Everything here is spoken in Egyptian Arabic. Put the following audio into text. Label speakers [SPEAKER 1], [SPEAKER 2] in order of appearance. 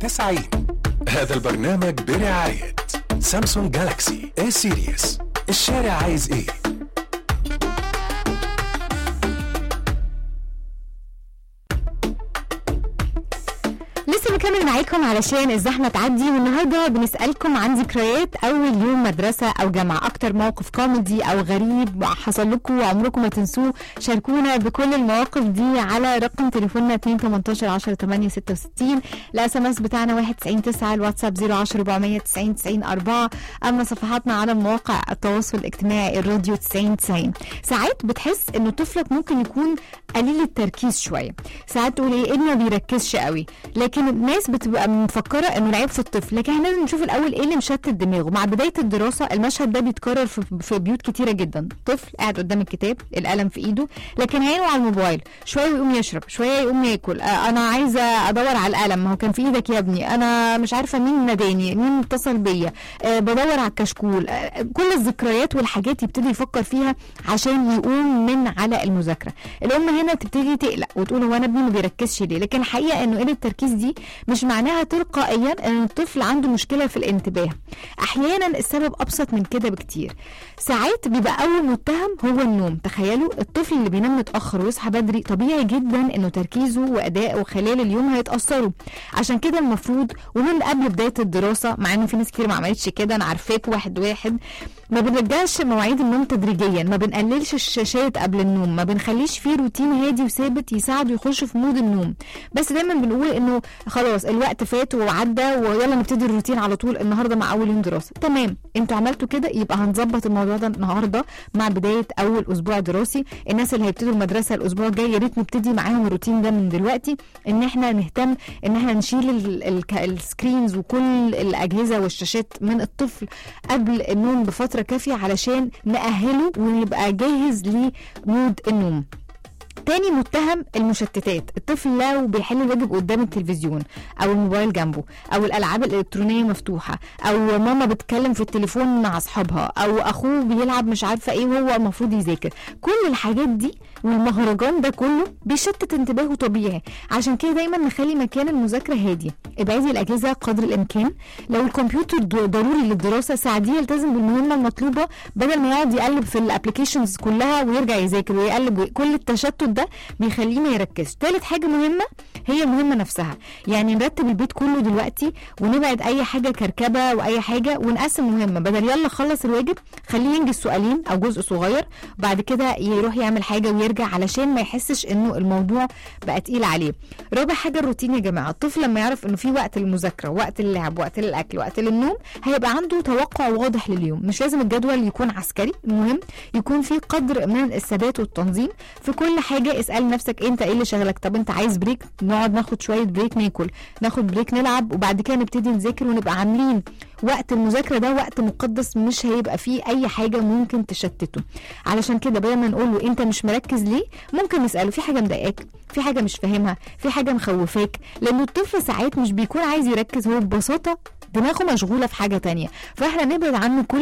[SPEAKER 1] 90 هذا البرنامج برعاية سامسونج جالاكسي اي سيريس الشارع عايز ايه
[SPEAKER 2] لسه بكمل معاكم علشان الزحمه تعدي والنهارده بنسالكم عن ذكريات اول يوم مدرسه او جامعه اكتر موقف كوميدي او غريب حصل لكم وعمركم ما تنسوه شاركونا بكل المواقف دي على رقم تليفوننا 2 18 10 8 66 الاس ام اس بتاعنا 91 9 الواتساب 010 490 90 4 اما صفحاتنا على مواقع التواصل الاجتماعي الراديو 90 90 ساعات بتحس انه طفلك ممكن يكون قليل التركيز شويه ساعات تقول ايه ابني ما بيركزش قوي لكن الناس بتبقى مفكره انه العيب في الطفل لكن احنا لازم نشوف الاول ايه اللي مشتت دماغه مع بدايه الدراسه المشهد ده بيتكرر في, في بيوت كتيره جدا طفل قاعد قدام الكتاب القلم في ايده لكن عينه على الموبايل شويه يقوم يشرب شويه يقوم ياكل آه انا عايزه ادور على القلم ما هو كان في ايدك يا ابني انا مش عارفه مين ناداني مين اتصل بيا آه بدور على الكشكول آه كل الذكريات والحاجات يبتدي يفكر فيها عشان يقوم من على المذاكره الام هنا تبتدي تقلق وتقول هو انا ابني ما بيركزش ليه لكن الحقيقه انه قله التركيز دي مش معناها تلقائيا ان الطفل عنده مشكله في الانتباه احيانا السبب ابسط من كده بكتير ساعات بيبقى اول متهم هو النوم تخيلوا الطفل اللي بينام متاخر ويصحى بدري طبيعي جدا انه تركيزه وادائه خلال اليوم هيتاثروا عشان كده المفروض ومن قبل بدايه الدراسه مع ان في ناس كتير ما عملتش كده انا عارفاك واحد واحد ما بنرجعش مواعيد النوم تدريجيا ما بنقللش الشاشات قبل النوم ما بنخليش فيه روتين هادي وثابت يساعده يخش في مود النوم بس دايما بنقول انه خلاص الوقت فات وعدى ويلا نبتدي الروتين على طول النهارده مع اول يوم دراسه تمام انتوا عملتوا كده يبقى هنظبط الموضوع ده النهارده مع بدايه اول اسبوع دراسي الناس اللي هيبتدوا المدرسه الاسبوع الجاي يا ريت نبتدي معاهم الروتين ده من دلوقتي ان احنا نهتم ان احنا نشيل ال- ال- السكرينز وكل الاجهزه والشاشات من الطفل قبل النوم بفتره كافيه علشان نأهله ويبقى جاهز لمود النوم تاني متهم المشتتات الطفل لو بيحل الواجب قدام التلفزيون او الموبايل جنبه او الالعاب الالكترونيه مفتوحه او ماما بتتكلم في التليفون مع اصحابها او اخوه بيلعب مش عارفه ايه وهو المفروض يذاكر كل الحاجات دي والمهرجان ده كله بيشتت انتباهه طبيعي عشان كده دايما نخلي مكان المذاكره هادي ابعدي الاجهزه قدر الامكان لو الكمبيوتر ض- ضروري للدراسه ساعديه يلتزم بالمهمه المطلوبه بدل ما يقعد يقلب في الابلكيشنز كلها ويرجع يذاكر ويقلب وي- كل التشتت ده بيخليه ما يركزش تالت حاجه مهمه هي المهمه نفسها يعني نرتب البيت كله دلوقتي ونبعد اي حاجه كركبه واي حاجه ونقسم مهمه بدل يلا خلص الواجب خليه ينجز سؤالين او جزء صغير بعد كده يروح يعمل حاجه ويرجع علشان ما يحسش انه الموضوع بقى تقيل عليه رابع حاجه الروتين يا جماعه الطفل لما يعرف انه في وقت للمذاكره وقت للعب وقت للاكل وقت للنوم هيبقى عنده توقع واضح لليوم مش لازم الجدول يكون عسكري المهم يكون في قدر من الثبات والتنظيم في كل حاجه اسال نفسك انت ايه اللي شغلك طب انت عايز بريك نقعد ناخد شويه بريك ناكل ناخد بريك نلعب وبعد كده نبتدي نذاكر ونبقى عاملين وقت المذاكره ده وقت مقدس مش هيبقى فيه اي حاجه ممكن تشتته علشان كده بدل ما نقول له انت مش مركز ليه ممكن نساله في حاجه مضايقاك في حاجه مش فاهمها في حاجه مخوفاك لان الطفل ساعات مش بيكون عايز يركز هو ببساطه دماغه مشغوله في حاجه تانية فاحنا نبعد عنه كل